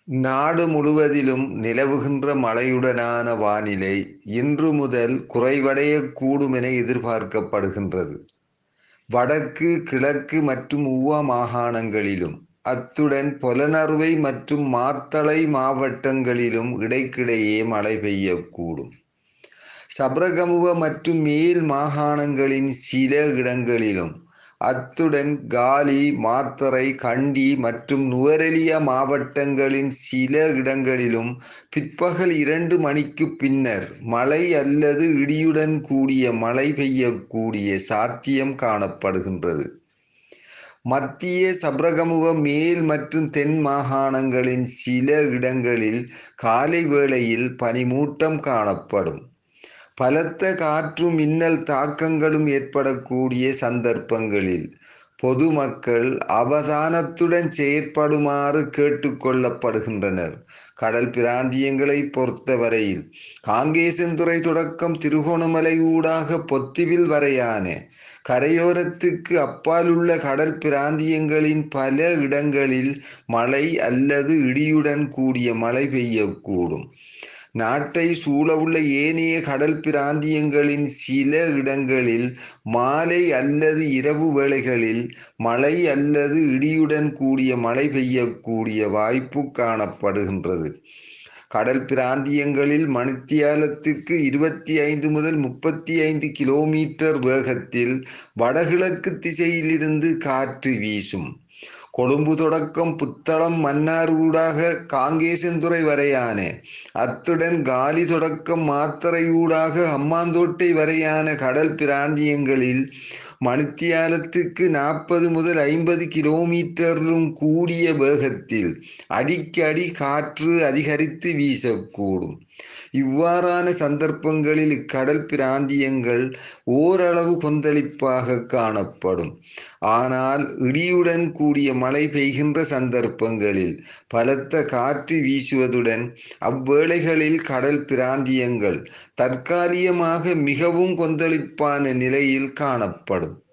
நாடு முழுவதிலும் நிலவுகின்ற மழையுடனான வானிலை இன்று முதல் குறைவடையக்கூடும் என எதிர்பார்க்கப்படுகின்றது வடக்கு கிழக்கு மற்றும் ஊவா மாகாணங்களிலும் அத்துடன் பொலனறுவை மற்றும் மாத்தளை மாவட்டங்களிலும் இடைக்கிடையே மழை பெய்யக்கூடும் சப்ரகமுவ மற்றும் மேல் மாகாணங்களின் சில இடங்களிலும் அத்துடன் காலி மாத்தறை கண்டி மற்றும் நுவரெலியா மாவட்டங்களின் சில இடங்களிலும் பிற்பகல் இரண்டு மணிக்கு பின்னர் மழை அல்லது இடியுடன் கூடிய மழை பெய்யக்கூடிய சாத்தியம் காணப்படுகின்றது மத்திய சப்ரகமுவ மேல் மற்றும் தென் மாகாணங்களின் சில இடங்களில் காலை வேளையில் பனிமூட்டம் காணப்படும் பலத்த காற்றும் மின்னல் தாக்கங்களும் ஏற்படக்கூடிய சந்தர்ப்பங்களில் பொதுமக்கள் அவதானத்துடன் செயற்படுமாறு கேட்டுக்கொள்ளப்படுகின்றனர் கடல் பிராந்தியங்களை பொறுத்தவரையில் காங்கேசன்துறை தொடக்கம் திருகோணமலை ஊடாக பொத்திவில் வரையான கரையோரத்துக்கு அப்பால் உள்ள கடல் பிராந்தியங்களின் பல இடங்களில் மழை அல்லது இடியுடன் கூடிய மழை பெய்யக்கூடும் நாட்டை சூழவுள்ள ஏனைய கடல் பிராந்தியங்களின் சில இடங்களில் மாலை அல்லது இரவு வேளைகளில் மழை அல்லது இடியுடன் கூடிய மழை பெய்யக்கூடிய வாய்ப்பு காணப்படுகின்றது கடல் பிராந்தியங்களில் மணித்தியாலத்துக்கு இருபத்தி ஐந்து முதல் முப்பத்தி ஐந்து கிலோமீட்டர் வேகத்தில் வடகிழக்கு திசையிலிருந்து காற்று வீசும் கொழும்பு தொடக்கம் புத்தளம் மன்னார் ஊடாக காங்கேசன்துறை வரையான அத்துடன் காலி தொடக்கம் மாத்தறை ஊடாக அம்மாந்தோட்டை வரையான கடல் பிராந்தியங்களில் மணித்தியாலத்துக்கு நாற்பது முதல் ஐம்பது கிலோமீட்டரிலும் கூடிய வேகத்தில் அடிக்கடி காற்று அதிகரித்து வீசக்கூடும் இவ்வாறான சந்தர்ப்பங்களில் இக்கடல் பிராந்தியங்கள் ஓரளவு கொந்தளிப்பாக காணப்படும் ஆனால் இடியுடன் கூடிய மழை பெய்கின்ற சந்தர்ப்பங்களில் பலத்த காற்று வீசுவதுடன் அவ்வேளைகளில் கடல் பிராந்தியங்கள் தற்காலிகமாக மிகவும் கொந்தளிப்பான நிலையில் காணப்படும்